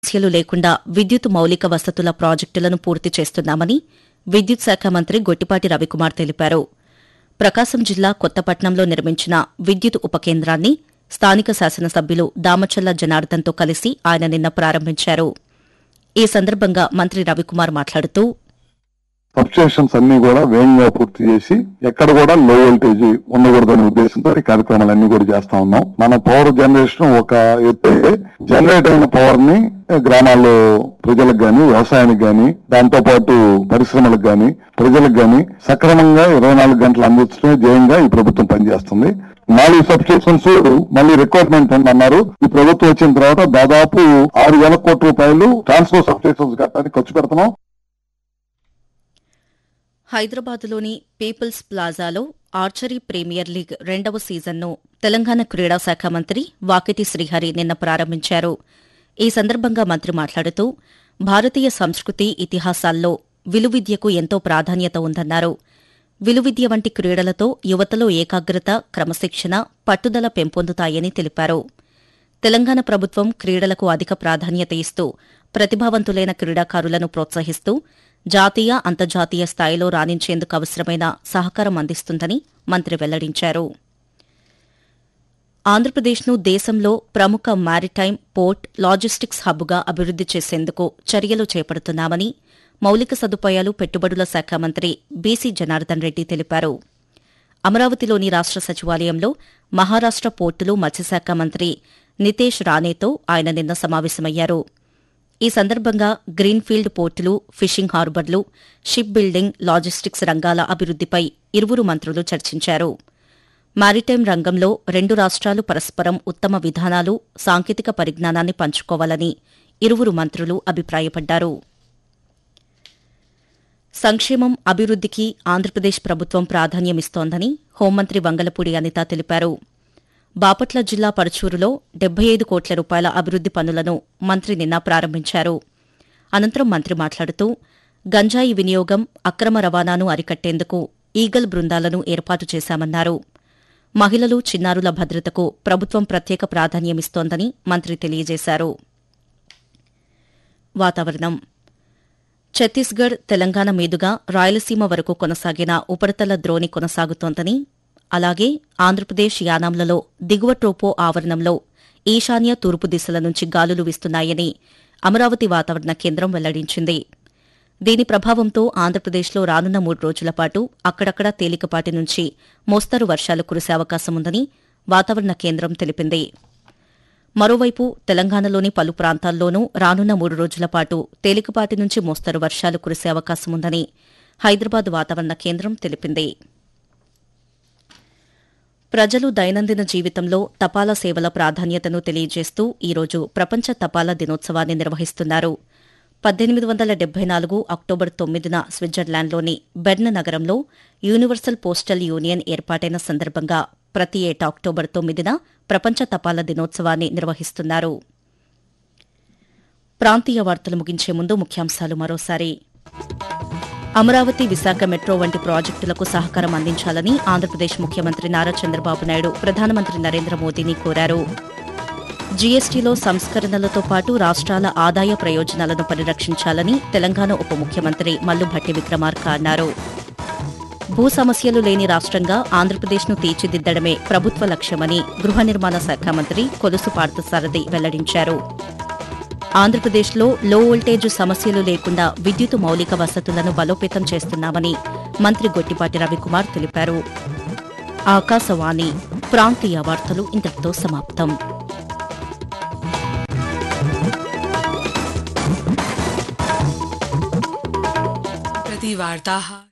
సమస్యలు లేకుండా విద్యుత్ మౌలిక వసతుల ప్రాజెక్టులను పూర్తి చేస్తున్నామని విద్యుత్ శాఖ మంత్రి గొట్టిపాటి రవికుమార్ తెలిపారు ప్రకాశం జిల్లా కొత్తపట్నంలో నిర్మించిన విద్యుత్ ఉపకేంద్రాన్ని స్థానిక శాసనసభ్యులు దామచల్ల జనార్దన్తో కలిసి ఆయన నిన్న ప్రారంభించారు ఈ సందర్భంగా మంత్రి రవికుమార్ మాట్లాడుతూ సబ్స్టేషన్స్ అన్ని కూడా వేగంగా పూర్తి చేసి ఎక్కడ కూడా లో వోల్టేజ్ ఉండకూడదనే ఉద్దేశంతో ఈ కార్యక్రమాలన్నీ కూడా చేస్తా ఉన్నాం మన పవర్ జనరేషన్ ఒక ఎత్తే జనరేట్ అయిన పవర్ ని గ్రామాల్లో ప్రజలకు గాని వ్యవసాయానికి గాని దాంతో పాటు పరిశ్రమలకు గాని ప్రజలకు గాని సక్రమంగా ఇరవై నాలుగు గంటలు అందించడమే ధ్యేయంగా ఈ ప్రభుత్వం పనిచేస్తుంది నాలుగు సబ్స్టేషన్స్ మళ్ళీ రిక్వైర్మెంట్ ఉందన్నారు ఈ ప్రభుత్వం వచ్చిన తర్వాత దాదాపు ఆరు వేల కోట్ల రూపాయలు ట్రాన్స్ఫర్ సబ్స్టేషన్స్ కట్టడానికి ఖర్చు పెడుతున్నాం హైదరాబాద్లోని పీపుల్స్ ప్లాజాలో ఆర్చరీ ప్రీమియర్ లీగ్ రెండవ సీజన్ను తెలంగాణ క్రీడా శాఖ మంత్రి వాకిటి శ్రీహరి నిన్న ప్రారంభించారు ఈ సందర్భంగా మంత్రి మాట్లాడుతూ భారతీయ సంస్కృతి ఇతిహాసాల్లో విలువిద్యకు ఎంతో ప్రాధాన్యత ఉందన్నారు విలువిద్య వంటి క్రీడలతో యువతలో ఏకాగ్రత క్రమశిక్షణ పట్టుదల పెంపొందుతాయని తెలిపారు తెలంగాణ ప్రభుత్వం క్రీడలకు అధిక ప్రాధాన్యత ఇస్తూ ప్రతిభావంతులైన క్రీడాకారులను ప్రోత్సహిస్తూ జాతీయ అంతర్జాతీయ స్థాయిలో రాణించేందుకు అవసరమైన సహకారం అందిస్తుందని మంత్రి వెల్లడించారు ఆంధ్రప్రదేశ్ను దేశంలో ప్రముఖ మారిటైమ్ పోర్ట్ లాజిస్టిక్స్ హబ్గా అభివృద్ది చేసేందుకు చర్యలు చేపడుతున్నామని మౌలిక సదుపాయాలు పెట్టుబడుల శాఖ మంత్రి బీసీ జనార్దన్ రెడ్డి తెలిపారు అమరావతిలోని రాష్ట సచివాలయంలో మహారాష్ట పోర్టులు మత్స్యశాఖ మంత్రి నితేష్ రానేతో ఆయన నిన్న సమావేశమయ్యారు ఈ సందర్భంగా గ్రీన్ఫీల్డ్ పోర్టులు ఫిషింగ్ హార్బర్లు షిప్ బిల్డింగ్ లాజిస్టిక్స్ రంగాల అభివృద్దిపై ఇరువురు మంత్రులు చర్చించారు మారిటైమ్ రంగంలో రెండు రాష్ట్రాలు పరస్పరం ఉత్తమ విధానాలు సాంకేతిక పరిజ్ఞానాన్ని పంచుకోవాలని ఇరువురు మంత్రులు అభిప్రాయపడ్డారు సంక్షేమం అభివృద్దికి ఆంధ్రప్రదేశ్ ప్రభుత్వం ప్రాధాన్యమిస్తోందని హోంమంత్రి వంగలపూడి అనిత తెలిపారు బాపట్ల జిల్లా పరచూరులో డెబ్బై ఐదు కోట్ల రూపాయల అభివృద్ది పనులను మంత్రి నిన్న ప్రారంభించారు అనంతరం మంత్రి మాట్లాడుతూ గంజాయి వినియోగం అక్రమ రవాణాను అరికట్టేందుకు ఈగల్ బృందాలను ఏర్పాటు చేశామన్నారు మహిళలు చిన్నారుల భద్రతకు ప్రభుత్వం ప్రత్యేక ప్రాధాన్యమిస్తోందని మంత్రి తెలియజేశారు వాతావరణం ఛత్తీస్గఢ్ తెలంగాణ మీదుగా రాయలసీమ వరకు కొనసాగిన ఉపరితల ద్రోణి కొనసాగుతోందని అలాగే ఆంధ్రప్రదేశ్ యానాంలలో దిగువ ట్రోపో ఆవరణంలో ఈశాన్య తూర్పు దిశల నుంచి గాలులు వీస్తున్నాయని అమరావతి వాతావరణ కేంద్రం వెల్లడించింది దీని ప్రభావంతో ఆంధ్రప్రదేశ్లో రానున్న మూడు రోజుల పాటు అక్కడక్కడ తేలికపాటి నుంచి మోస్తరు వర్షాలు కురిసే అవకాశముందని వాతావరణ కేంద్రం తెలిపింది మరోవైపు తెలంగాణలోని పలు ప్రాంతాల్లోనూ రానున్న మూడు రోజుల పాటు తేలికపాటి నుంచి మోస్తరు వర్షాలు కురిసే అవకాశముందని హైదరాబాద్ వాతావరణ కేంద్రం తెలిపింది ప్రజలు దైనందిన జీవితంలో తపాలా సేవల ప్రాధాన్యతను తెలియజేస్తూ ఈరోజు ప్రపంచ తపాలా దినోత్సవాన్ని నిర్వహిస్తున్నారు పద్దెనిమిది వందల డెబ్బై నాలుగు అక్టోబర్ తొమ్మిదిన స్విట్జర్లాండ్లోని బెర్న్ నగరంలో యూనివర్సల్ పోస్టల్ యూనియన్ ఏర్పాటైన సందర్భంగా ప్రతి ఏటా అక్టోబర్ తొమ్మిదిన ప్రపంచ తపాలా దినోత్సవాన్ని నిర్వహిస్తున్నారు ప్రాంతీయ వార్తలు ముగించే ముందు ముఖ్యాంశాలు మరోసారి అమరావతి విశాఖ మెట్రో వంటి ప్రాజెక్టులకు సహకారం అందించాలని ఆంధ్రప్రదేశ్ ముఖ్యమంత్రి నారా చంద్రబాబు నాయుడు ప్రధానమంత్రి నరేంద్ర మోదీని కోరారు జీఎస్టీలో సంస్కరణలతో పాటు రాష్ట్రాల ఆదాయ ప్రయోజనాలను పరిరక్షించాలని తెలంగాణ ఉప ముఖ్యమంత్రి మల్లుభట్టి విక్రమార్క అన్నారు భూ సమస్యలు లేని రాష్ట్రంగా ఆంధ్రప్రదేశ్ను తీర్చిదిద్దడమే ప్రభుత్వ లక్ష్యమని గృహ నిర్మాణ శాఖ మంత్రి కొలుసు పార్థసారథి వెల్లడించారు ఆంధ్రప్రదేశ్లో లో వోల్టేజ్ సమస్యలు లేకుండా విద్యుత్ మౌలిక వసతులను బలోపేతం చేస్తున్నామని మంత్రి గొట్టిపాటి రవికుమార్ తెలిపారు ఆకాశవాణి ప్రాంతీయ వార్తలు ఇంతటితో సమాప్తం प्रतिवार्ताः